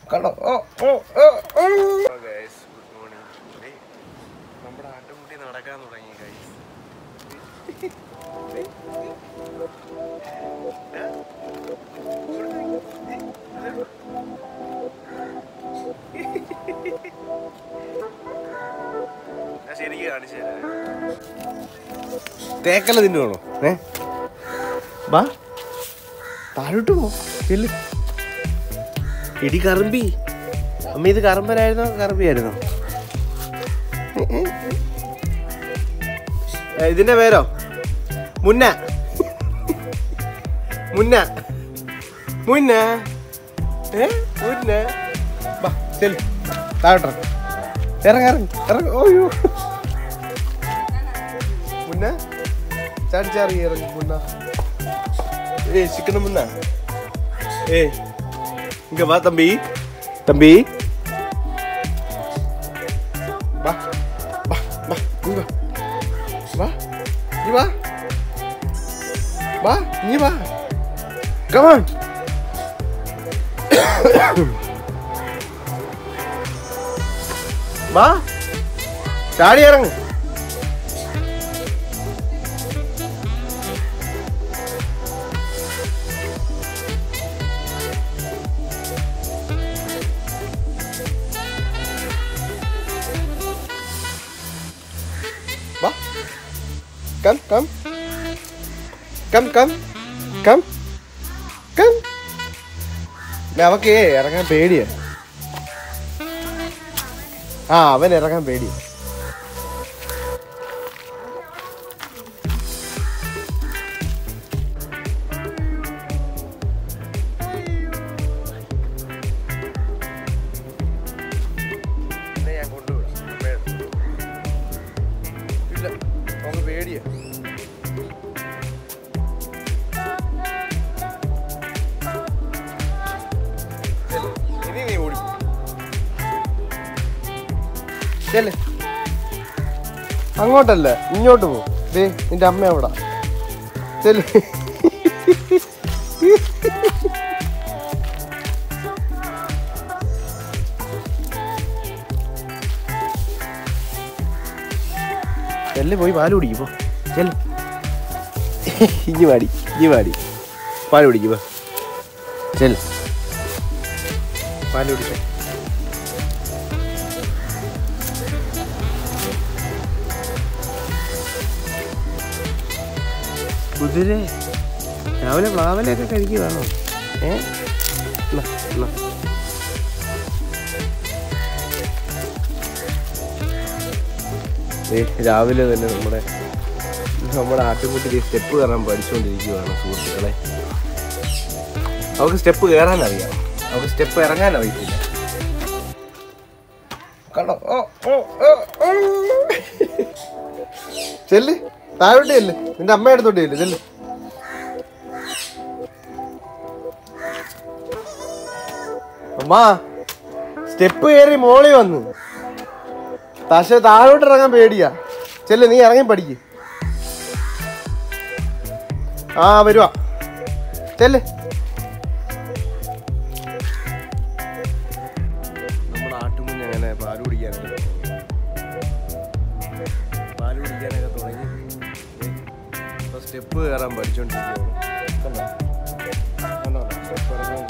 കണ്ടോ ഓ ഓ ഓ ഓ ഗൈസ് ഗുഡ് മോർണിംഗ് നമ്മുടെ ആട്ടുംകുട്ടി നടക്കാൻ തുടങ്ങി ഗൈസ് ഞാൻ ശരിക്കും കാണിച്ചു തരാം തേക്കല തിന്നുവാണോ ഏ ബാ താഴോട്ട് പോ ചെല്ല് ഇടി കറമ്പി അമ്മ ഇത് കറമ്പനായിരുന്നോ കറമ്പിയായിരുന്നോ ഏ, ഏ. ഏ, ഇതിന്റെ പേരോ മുന്ന മുന്ന മുന്ന ഏ മുന്ന ബാ ചെല് താഴോട്ട് ഇറങ്ങ ഇറങ്ങ ഇറങ്ങ ഓയ്യോ മുന്ന ചാടിച്ചാറി ഇറങ്ങി മുന്ന ഏ ചിക്കന മുന്ന ഏ இங்க வா தம்பி தம்பி வா வா வா இங்க வா வா நீ வா வா நீ வா come on വാ ചാടി ഇറങ്ങ് വാ come come come come come come അവക്ക് ഇറങ്ങാൻ പേടിയാ ആ അവൻ ഇറങ്ങാൻ പേടിയാ എന്നെ ഞാൻ കൊണ്ടുവിടാം അമ്മയുടെ ഇല്ല അവന് പേടിയാ ചെല്ല്. ഇനി നീ ഓടി ചെല്ല് അങ്ങോട്ടല്ല ഇങ്ങോട്ട് പോ ദേ നിന്റെ അമ്മ അവിടെ ചെല്ല് ചെല്ല് പോയി പാല് കുടിക്കും പോ ചെല്ല് ഇഞ്ഞി പാടി ഇഞ്ഞി പാടി പാല് കുടിക്കും പോ ചെല്ല് പാല് കുടിക്കാം കുതിര രാവിലെ പ്ലാവലൊക്കെ കഴിക്കുവാണോ ഏ എന്നാ, എന്നാ. ദേ, രാവിലെ തന്നെ നമ്മുടെ നമ്മുടെ ആട്ടുകുട്ടി സ്റ്റെപ്പ് കയറാൻ പഠിച്ചുകൊണ്ടിരിക്കുകയാണ് സുഹൃത്തുക്കളെ അവൾക്ക് സ്റ്റെപ്പ് കയറാൻ അറിയാം അവൾക്ക് സ്റ്റെപ്പ് ഇറങ്ങാൻ അറിയത്തില്ല കണ്ടോ ഓ ഓ ഓ ഓ ചെല്ല് താഴോട്ട് ചെല്ല് നിന്റെ അമ്മ എടുത്തോട്ട് ചെല്ല് ചെല്ല് അമ്മാ സ്റ്റെപ്പ് കയറി മോളി വന്നു പക്ഷെ താഴോട്ട് ഇറങ്ങാൻ പേടിയാ ചെല്ല് നീ ഇറങ്ങി പഠിക്ക് ആ വരുവാ ചെല്ല് നമ്മുടെ ആട്ടുകുഞ്ഞ് അങ്ങനെ പാല് കുടിക്കാനൊക്കെ തുടങ്ങി. പാല് കുടിക്കാനൊക്കെ തുടങ്ങി ഇപ്പൊ സ്റ്റെപ്പ് കയറാൻ പഠിച്ചോണ്ടിരിക്കുകയാണ് കണ്ടോ കണ്ടോ സ്റ്റെപ്പ് ഇറങ്ങാൻ